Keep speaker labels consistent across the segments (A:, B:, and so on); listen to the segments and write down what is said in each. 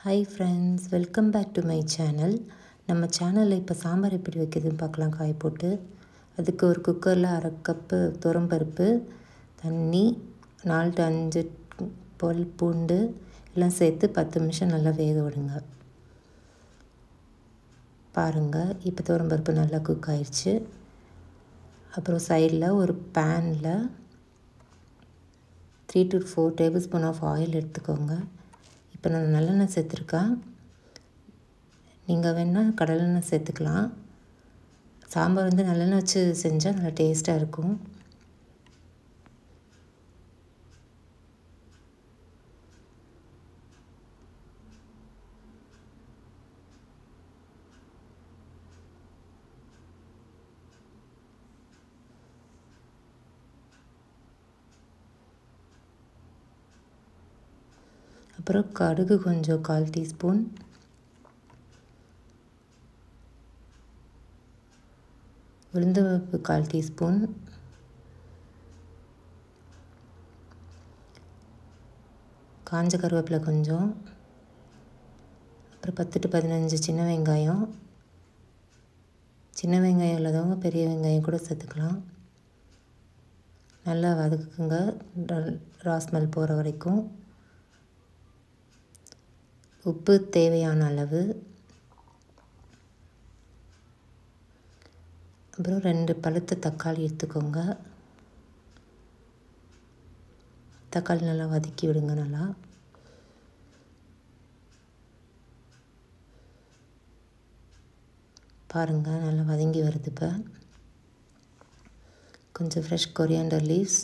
A: hi friends welcome back to my channel நம்ம சேனலில் இப்போ சாம்பார் எப்படி வைக்கிறதுன்னு பார்க்கலாம் காய் போட்டு அதுக்கு ஒரு குக்கரில் அரை கப்பு துவரம்பருப்பு தண்ணி நாலு டு அஞ்சு பல் பூண்டு எல்லாம் சேர்த்து பத்து நிமிஷம் நல்லா வேக விடுங்க பாருங்கள் இப்போ துவரம்பருப்பு நல்லா குக் ஆயிடுச்சு அப்புறம் சைடில் ஒரு பேனில் three to four tablespoon of oil எடுத்துக்கோங்க இப்போ நான் நல்லெண்ணெய் சேர்த்துருக்கேன் நீங்கள் வேணால் கடலெண்ணெய் சேர்த்துக்கலாம் சாம்பார் வந்து நல்லெண்ணெய் வச்சு செஞ்சால் நல்லா டேஸ்ட்டாக இருக்கும் அப்புறம் கடுகு கொஞ்சம் கால் டீஸ்பூன் உளுந்தம்பருப்பு கால் டீஸ்பூன் காஞ்ச கருவேப்பிலை கொஞ்சம் அப்புறம் பத்து டு பதினஞ்சு சின்ன வெங்காயம் சின்ன வெங்காயம் இல்லாதவங்க பெரிய வெங்காயம் கூட சேர்த்துக்கலாம் நல்லா வதக்குங்க ராஸ்மெல் போகிற வரைக்கும் உப்பு தேவையான அளவு அப்புறம் ரெண்டு பழுத்த தக்காளி எடுத்துக்கோங்க தக்காளி நல்லா வதக்கி விடுங்க நல்லா பாருங்கள் நல்லா வதங்கி வருது இப்போ கொஞ்சம் ஃப்ரெஷ் கொரியாண்டர் லீவ்ஸ்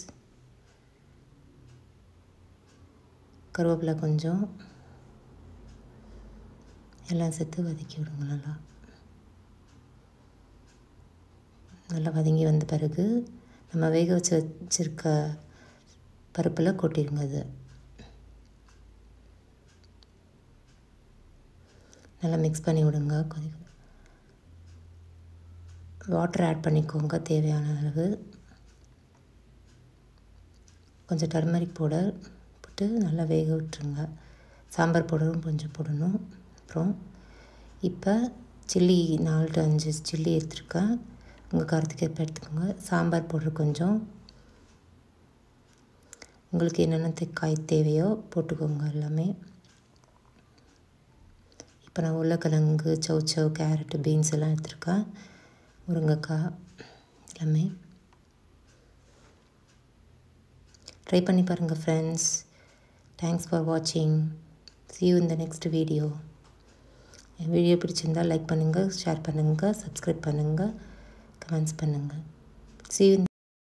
A: கருவேப்பிலை கொஞ்சம் எல்லாம் சேர்த்து வதக்கி விடுங்க நல்லா நல்லா வதங்கி வந்த பிறகு நம்ம வேக வச்சு வச்சுருக்க பருப்பில் கொட்டிடுங்க அது நல்லா மிக்ஸ் பண்ணி விடுங்க கொதி வாட்டர் ஆட் பண்ணிக்கோங்க தேவையான அளவு கொஞ்சம் டர்மரிக் பவுடர் போட்டு நல்லா வேக விட்டுருங்க சாம்பார் பவுடரும் கொஞ்சம் போடணும் அப்புறம் இப்போ சில்லி நாலு டு அஞ்சு சில்லி எடுத்துருக்கேன் உங்கள் காரத்துக்கு ஏற்ப எடுத்துக்கோங்க சாம்பார் பவுடர் கொஞ்சம் உங்களுக்கு என்னென்ன காய் தேவையோ போட்டுக்கோங்க எல்லாமே இப்போ நான் உருளைக்கிழங்கு சௌச்சவ் கேரட்டு பீன்ஸ் எல்லாம் எடுத்துருக்கேன் முருங்கைக்காய் எல்லாமே ட்ரை பண்ணி பாருங்கள் ஃப்ரெண்ட்ஸ் தேங்க்ஸ் ஃபார் வாட்சிங் சி யூ இந்த நெக்ஸ்ட் வீடியோ என் வீடியோ பிடிச்சிருந்தால் லைக் பண்ணுங்கள் ஷேர் பண்ணுங்கள் சப்ஸ்கிரைப் பண்ணுங்கள் கமெண்ட்ஸ் பண்ணுங்கள் சி யூ